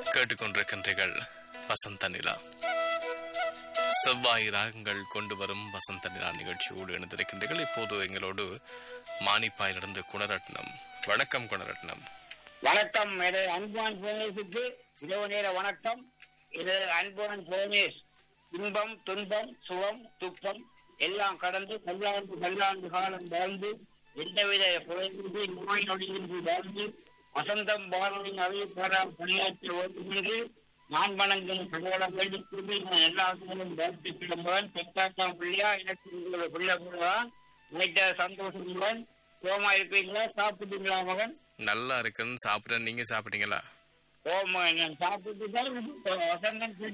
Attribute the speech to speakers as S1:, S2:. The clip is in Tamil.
S1: கேட்டுக்கொண்டிருக்கின்றீர்கள் வசந்த நிலா செவ்வாய் ராகங்கள் கொண்டு வரும் வசந்த நிலா நிகழ்ச்சியோடு இணைந்திருக்கின்றீர்கள் இப்போது எங்களோடு மானிப்பாயிலிருந்து குணரட்னம் வணக்கம் குணரட்னம்
S2: வணக்கம் இது அன்பான் புவனேஷுக்கு இரவு நேர வணக்கம் இது அன்பான் புவனேஷ் இன்பம் துன்பம் சுகம் துக்கம் எல்லாம் கடந்து பல்லாண்டு பல்லாண்டு காலம் வாழ்ந்து எந்தவித குறையின்றி நோய் நொடியின்றி வாழ்ந்து வசந்தம் பாரதியின் அறிவிப்பாரால் பணியாற்ற வேண்டும் என்று நான் வணங்கும் சகோதர வேண்டிக்கு நான் எல்லாத்திலும் வாழ்த்துக்கிடும்பவன் பெற்றாக்கா பிள்ளையா எனக்கு உங்களோட பிள்ளை போடுவான் நினைத்த சந்தோஷமுடன் சோமா இருப்பீங்களா சாப்பிட்டீங்களா மகன்
S1: நல்லா இருக்குன்னு சாப்பிட்றேன் நீங்க சாப்பிட்டீங்களா
S2: ஓ மகன் நான் சாப்பிட்டு தான் வசந்தம்